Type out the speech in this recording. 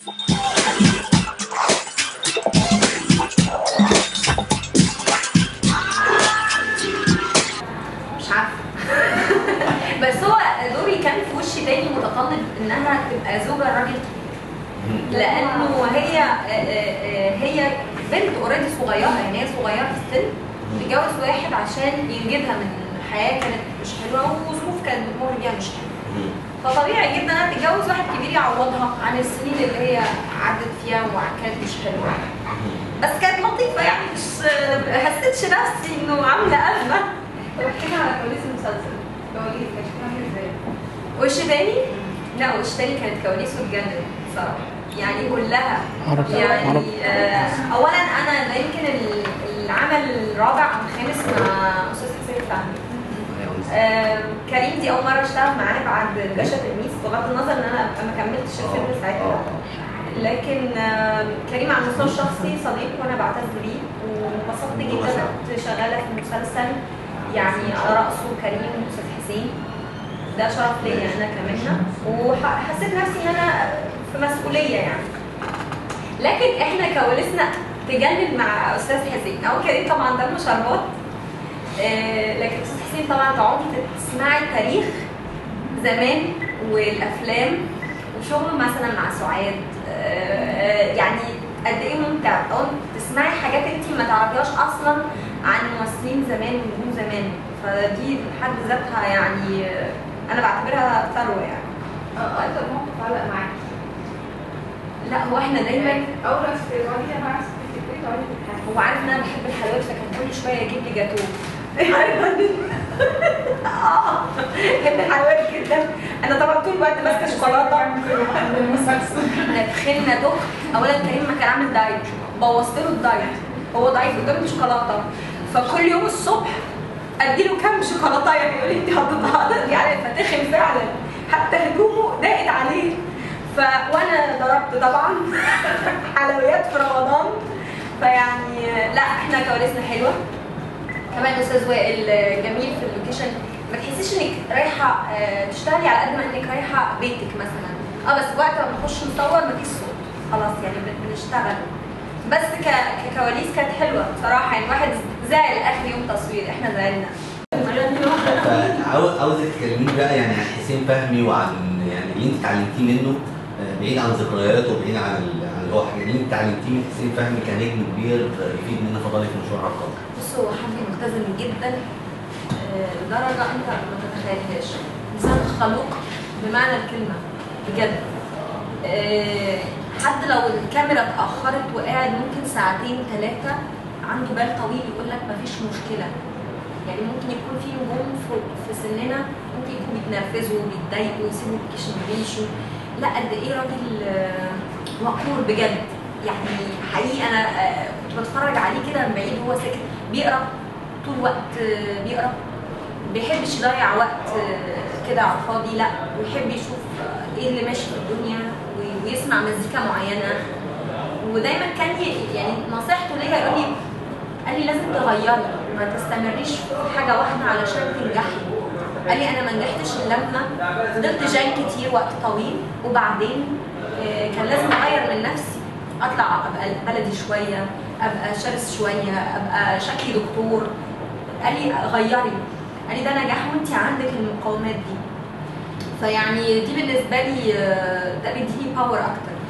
مش عارفه بس هو دوري كان في وش تاني متطلب انها تبقى زوجة الراجل كبير لانه هي آه، آه، هي بنت اوريدي صغيره يعني هي صغيره في السن تتجوز واحد عشان ينجدها من حياه كانت مش حلوه وظروف كانت بتمر بيها مش حلوه فطبيعي جدا انها تتجوز واحد كبير يعوضها عن السنين اللي هي عدت فيها وكانت مش حلوه بس كانت لطيفه يعني مش حسيتش نفسي انه عامله ازمه طب احكي لنا على كواليس المسلسل كواليس كانت شكلها عامل ازاي؟ وش تاني؟ لا وش تاني كانت كواليس وتجنن بصراحه يعني كلها عرب يعني عرب آه اولا انا ده يمكن ال- العمل الرابع او الخامس مع استاذ حسين فهمي آه كريم دي اول مره اشتغل معاه بعد الباشا تلميذ بغض النظر ان انا ما كملتش الفيلم ساعتها لكن آه كريم على المستوى الشخصي صديق وانا بعتز بيه وانبسطت جدا كنت شغاله في مسلسل يعني على راسه كريم واستاذ حسين ده شرف ليا انا كمهنه وحسيت نفسي ان انا في مسؤوليه يعني لكن احنا كواليسنا تجنن مع استاذ حسين او كريم طبعا دمه شربات آه، لكن استاذ حسين طبعا تقعدي تسمعي تاريخ زمان والافلام وشغله مثلا مع سعاد آه، يعني قد ايه ممتع او تسمعي حاجات انت ما تعرفيهاش اصلا عن ممثلين زمان ونجوم زمان فدي بحد ذاتها يعني آه، انا بعتبرها ثروه يعني اه اكتر موقف علق معاك لا هو احنا دايما اول ما تقعدي انا عارفه تفتكري تقعدي تضحكي هو عارف ان انا بحب الحلويات فكان كل شويه يجيب لي جاتوه عارفه اه بحب الحلويات جدا انا طبعا طول الوقت ماسكه شوكولاته احنا دخلنا دخ اولا كريم ما كان عامل دايت بوظت له الدايت هو دايت قدام شوكولاته فكل يوم الصبح ادي له كام شوكولاته يقول لي انت هتتهضم يعني فتخن فعلا حتى هدومه ضاقت عليه ف وانا ضربت طبعا حلويات في رمضان فيعني لا احنا كواليسنا حلوه كمان استاذ وائل جميل في اللوكيشن ما تحسيش انك رايحه آه، تشتغلي على قد ما انك رايحه بيتك مثلا اه بس وقت ما نخش نصور مفيش صوت خلاص يعني بن- بنشتغل بس ك- ككواليس كانت حلوه بصراحه يعني الواحد زعل اخر يوم تصوير احنا زعلنا فعاوز عاوزك تكلميني بقى يعني عن حسين فهمي وعن يعني اللي انت اتعلمتيه منه آه، بعيد عن ذكرياته وبعيد عن ال- عن اللي هو حاجه اللي انت اتعلمتيه من حسين فهمي كنجم كبير آه، يفيد مننا فضلك في مشوار عبقري. بصوا هو حد ملتزم جدا آه، لدرجه انت ما تتخيلهاش انسان خلوق بمعنى الكلمه بجد آه، حد لو الكاميرا اتاخرت وقاعد ممكن ساعتين ثلاثه عنده بال طويل يقول لك مفيش مشكله يعني ممكن يكون في نجوم في- في سننا ممكن يكونوا بيتنرفزوا وبيتضايقوا ويسيبوا الكيشن ويمشوا لا قد ايه راجل آه، وقور بجد يعني حقيقي انا آه، كنت بتفرج عليه كده من بعيد وهو ساكت بيقرا طول الوقت آه، بيقرا بيحبش يضيع وقت آه، كده على الفاضي لا ويحب يشوف آه، ايه اللي ماشي في الدنيا وي- ويسمع مزيكا معينه ودايما كان ي- يعني نصيحته ليا يقول لي قال لي لازم تغيري ما تستمريش في حاجه واحده علشان تنجحي قال لي انا ما نجحتش الا لما فضلت جاي كتير وقت طويل وبعدين آه، كان لازم اغير من نفسي اطلع ابقى بلدي شويه ابقى شرس شويه ابقى شكلي دكتور قال لي غيري قال لي ده نجاح وانت عندك المقومات دي فيعني دي بالنسبه لي آه، ده بيديني باور اكتر